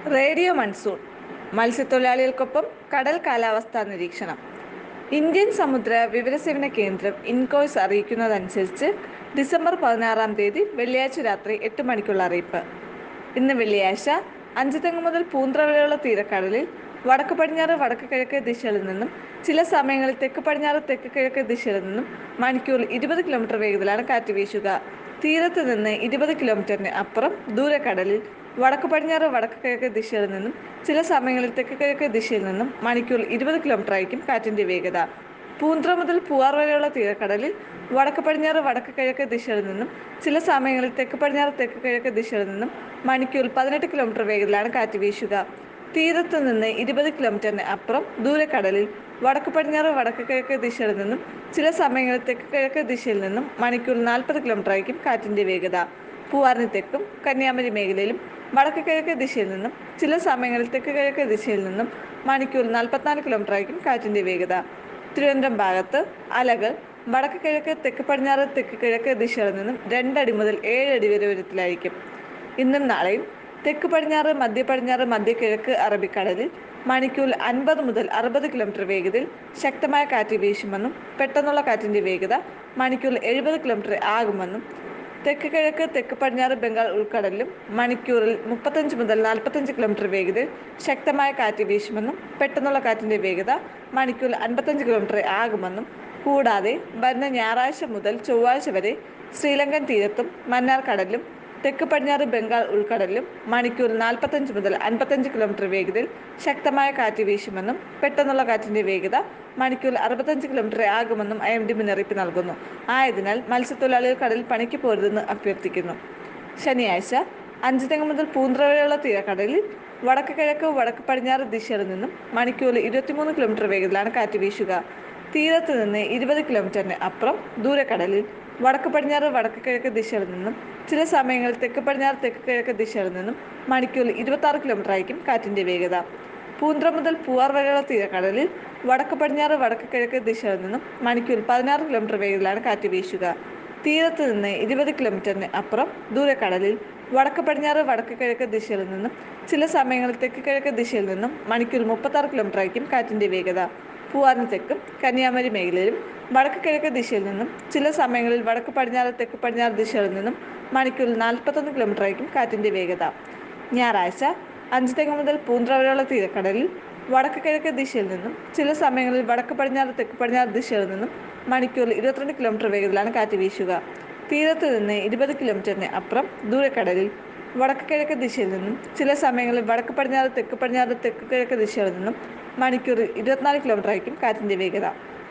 radio monsoon മത്സ്യത്തൊഴിലാളികൾക്കൊപ്പം കടൽ കാലാവസ്ഥാ നിരീക്ഷണം ഇന്ത്യൻ സമുദ്ര വിവരസേവന കേന്ദ്രം ഇൻകോയ്സ് അറിയിക്കുന്നതനുസരിച്ച് ഡിസംബർ പതിനാറാം തീയതി വെള്ളിയാഴ്ച രാത്രി എട്ട് മണിക്കുള്ള അറിയിപ്പ് ഇന്ന് വെള്ളിയാഴ്ച അഞ്ചുതെങ്ങ് മുതൽ പൂന്ത്ര വരെയുള്ള തീരക്കടലിൽ വടക്ക് പടിഞ്ഞാറ് വടക്ക് കിഴക്ക് ദിശകളിൽ നിന്നും ചില സമയങ്ങളിൽ തെക്ക് പടിഞ്ഞാറ് തെക്ക് കിഴക്ക് ദിശയിൽ നിന്നും മണിക്കൂറിൽ ഇരുപത് കിലോമീറ്റർ വേഗത്തിലാണ് കാറ്റ് വീശുക തീരത്ത് നിന്ന് ഇരുപത് കിലോമീറ്ററിന് അപ്പുറം ദൂരക്കടലിൽ വടക്ക് പടിഞ്ഞാറ് വടക്ക് കിഴക്ക് ദിശയിൽ നിന്നും ചില സമയങ്ങളിൽ തെക്ക് കിഴക്ക് ദിശയിൽ നിന്നും മണിക്കൂറിൽ ഇരുപത് കിലോമീറ്റർ ആയിരിക്കും കാറ്റിന്റെ വേഗത പൂന്ത്ര മുതൽ പൂവാർ വരെയുള്ള തീരക്കടലിൽ വടക്ക് പടിഞ്ഞാറ് വടക്ക് കിഴക്ക് ദിശയിൽ നിന്നും ചില സമയങ്ങളിൽ തെക്ക് പടിഞ്ഞാറ് തെക്ക് കിഴക്ക് ദിശയിൽ നിന്നും മണിക്കൂറിൽ പതിനെട്ട് കിലോമീറ്റർ വേഗത്തിലാണ് കാറ്റ് വീശുക തീരത്ത് നിന്ന് ഇരുപത് കിലോമീറ്ററിന് അപ്പുറം ദൂരക്കടലിൽ വടക്ക് പടിഞ്ഞാറ് വടക്ക് കിഴക്ക് ദിശയിൽ നിന്നും ചില സമയങ്ങളിൽ തെക്ക് കിഴക്ക് ദിശയിൽ നിന്നും മണിക്കൂറിൽ നാൽപ്പത് കിലോമീറ്റർ ആയിരിക്കും കാറ്റിന്റെ വേഗത പൂവാറിന് തെക്കും കന്യാകുമാരി മേഖലയിലും വടക്ക് കിഴക്ക് ദിശയിൽ നിന്നും ചില സമയങ്ങളിൽ തെക്ക് കിഴക്ക് ദിശയിൽ നിന്നും മണിക്കൂറിൽ നാൽപ്പത്തിനാല് കിലോമീറ്റർ ആയിരിക്കും കാറ്റിന്റെ വേഗത തിരുവനന്തപുരം ഭാഗത്ത് അലകൾ വടക്ക് കിഴക്ക് തെക്ക് പടിഞ്ഞാറ് തെക്ക് കിഴക്ക് ദിശകളിൽ നിന്നും രണ്ടടി മുതൽ ഏഴടി വരെ ഉയരത്തിലായിരിക്കും ഇന്നും നാളെയും തെക്ക് പടിഞ്ഞാറ് മധ്യ പടിഞ്ഞാറ് മധ്യ കിഴക്ക് അറബിക്കടലിൽ മണിക്കൂറിൽ അൻപത് മുതൽ അറുപത് കിലോമീറ്റർ വേഗതയിൽ ശക്തമായ കാറ്റ് വീശുമെന്നും പെട്ടെന്നുള്ള കാറ്റിന്റെ വേഗത മണിക്കൂറിൽ എഴുപത് കിലോമീറ്റർ ആകുമെന്നും തെക്ക് കിഴക്ക് തെക്ക് പടിഞ്ഞാറ് ബംഗാൾ ഉൾക്കടലിലും മണിക്കൂറിൽ മുപ്പത്തഞ്ച് മുതൽ നാൽപ്പത്തഞ്ച് കിലോമീറ്റർ വേഗതയിൽ ശക്തമായ കാറ്റ് വീശുമെന്നും പെട്ടെന്നുള്ള കാറ്റിന്റെ വേഗത മണിക്കൂറിൽ അൻപത്തഞ്ച് കിലോമീറ്റർ ആകുമെന്നും കൂടാതെ വരുന്ന ഞായറാഴ്ച മുതൽ ചൊവ്വാഴ്ച വരെ ശ്രീലങ്കൻ തീരത്തും മന്നാർ കടലിലും തെക്ക് പടിഞ്ഞാറ് ബംഗാൾ ഉൾക്കടലിലും മണിക്കൂറിൽ നാൽപ്പത്തഞ്ച് മുതൽ അൻപത്തഞ്ച് കിലോമീറ്റർ വേഗതയിൽ ശക്തമായ കാറ്റ് വീശുമെന്നും പെട്ടെന്നുള്ള കാറ്റിന്റെ വേഗത മണിക്കൂറിൽ അറുപത്തഞ്ച് കിലോമീറ്റർ ആകുമെന്നും ഐ എം ഡി മുന്നറിയിപ്പ് നൽകുന്നു ആയതിനാൽ മത്സ്യത്തൊഴിലാളികൾ കടലിൽ പണിക്ക് പോരുതെന്ന് അഭ്യർത്ഥിക്കുന്നു ശനിയാഴ്ച അഞ്ചുതെങ്ങ് മുതൽ പൂന്ത്ര വരെയുള്ള തീരക്കടലിൽ വടക്ക് കിഴക്ക് വടക്ക് പടിഞ്ഞാറ് ദിശയിൽ നിന്നും മണിക്കൂറിൽ ഇരുപത്തിമൂന്ന് കിലോമീറ്റർ വേഗത്തിലാണ് കാറ്റ് വീശുക തീരത്ത് നിന്ന് ഇരുപത് കിലോമീറ്ററിന് അപ്പുറം ദൂരക്കടലിൽ വടക്ക് പടിഞ്ഞാറ് വടക്ക് കിഴക്ക് ദിശയിൽ നിന്നും ചില സമയങ്ങളിൽ തെക്ക് പടിഞ്ഞാറ് തെക്ക് കിഴക്ക് ദിശയിൽ നിന്നും മണിക്കൂറിൽ ഇരുപത്തി ആറ് കിലോമീറ്റർ ആയിരിക്കും കാറ്റിന്റെ വേഗത പൂന്ത്ര മുതൽ പൂവാർ വരെയുള്ള തീരക്കടലിൽ വടക്ക് പടിഞ്ഞാറ് വടക്ക് കിഴക്ക് ദിശയിൽ നിന്നും മണിക്കൂറിൽ പതിനാറ് കിലോമീറ്റർ വേഗത്തിലാണ് കാറ്റ് വീശുക തീരത്ത് നിന്ന് ഇരുപത് കിലോമീറ്ററിന് അപ്പുറം ദൂരക്കടലിൽ വടക്ക് പടിഞ്ഞാറ് വടക്ക് കിഴക്ക് ദിശയിൽ നിന്നും ചില സമയങ്ങളിൽ തെക്ക് കിഴക്ക് ദിശയിൽ നിന്നും മണിക്കൂറിൽ മുപ്പത്താറ് കിലോമീറ്റർ ആയിരിക്കും കാറ്റിന്റെ വേഗത പൂവാറിന് തെക്കും കന്യാകുമാരി മേഖലയിലും വടക്ക് കിഴക്ക് ദിശയിൽ നിന്നും ചില സമയങ്ങളിൽ വടക്ക് പടിഞ്ഞാറ് തെക്ക് പടിഞ്ഞാറ് ദിശയിൽ നിന്നും മണിക്കൂറിൽ നാൽപ്പത്തൊന്ന് കിലോമീറ്റർ ആയിരിക്കും കാറ്റിന്റെ വേഗത ഞായറാഴ്ച അഞ്ച് തെങ്ങ് മുതൽ പൂന്ത്ര വരെയുള്ള തീരക്കടലിൽ വടക്ക് കിഴക്ക് ദിശയിൽ നിന്നും ചില സമയങ്ങളിൽ വടക്ക് പടിഞ്ഞാറ് തെക്ക് പടിഞ്ഞാറ് ദിശയിൽ നിന്നും മണിക്കൂറിൽ ഇരുപത്തിരണ്ട് കിലോമീറ്റർ വേഗത്തിലാണ് കാറ്റ് വീശുക തീരത്ത് നിന്ന് ഇരുപത് കിലോമീറ്ററിന് അപ്പുറം ദൂരക്കടലിൽ വടക്ക് കിഴക്ക് ദിശയിൽ നിന്നും ചില സമയങ്ങളിൽ വടക്ക് പടിഞ്ഞാറ് തെക്ക് പടിഞ്ഞാറ് തെക്ക് കിഴക്ക് ദിശയിൽ നിന്നും മണിക്കൂറിൽ ഇരുപത്തിനാല് കിലോമീറ്റർ ആയിരിക്കും കാറ്റിന്റെ വേഗത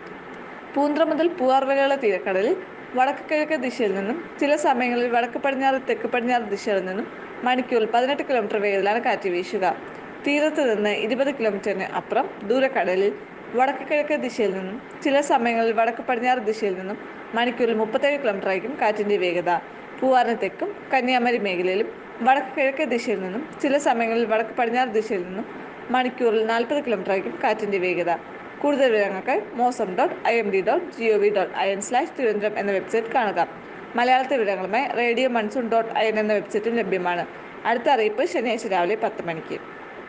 പൂന്ത്ര മുതൽ പൂവാർ വരെയുള്ള തീരക്കടലിൽ വടക്ക് കിഴക്ക് ദിശയിൽ നിന്നും ചില സമയങ്ങളിൽ വടക്ക് പടിഞ്ഞാറ് തെക്ക് പടിഞ്ഞാറ് ദിശയിൽ നിന്നും മണിക്കൂറിൽ പതിനെട്ട് കിലോമീറ്റർ വേഗത്തിലാണ് കാറ്റ് വീശുക തീരത്ത് നിന്ന് ഇരുപത് കിലോമീറ്ററിന് അപ്പുറം ദൂരക്കടലിൽ വടക്ക് കിഴക്ക് ദിശയിൽ നിന്നും ചില സമയങ്ങളിൽ വടക്ക് പടിഞ്ഞാറ് ദിശയിൽ നിന്നും മണിക്കൂറിൽ മുപ്പത്തേഴ് കിലോമീറ്റർ ആയിരിക്കും കാറ്റിന്റെ വേഗത പൂവാറിന് തെക്കും കന്യാകുമാരി മേഖലയിലും വടക്ക് കിഴക്ക് ദിശയിൽ നിന്നും ചില സമയങ്ങളിൽ വടക്ക് പടിഞ്ഞാറ് ദിശയിൽ നിന്നും മണിക്കൂറിൽ നാൽപ്പത് കിലോമീറ്റർ ആയിരിക്കും കാറ്റിന്റെ വേഗത കൂടുതൽ വിവരങ്ങൾക്കായി Mausam dot I M D dot G O V dot I N slash Thiruvananthapuram എന്ന വെബ്സൈറ്റ് കാണുക മലയാളത്തെ വിവരങ്ങളുമായി radio monsoon dot I N എന്ന വെബ്സൈറ്റും ലഭ്യമാണ് അടുത്ത അറിയിപ്പ് ശനിയാഴ്ച രാവിലെ പത്ത് മണിക്ക്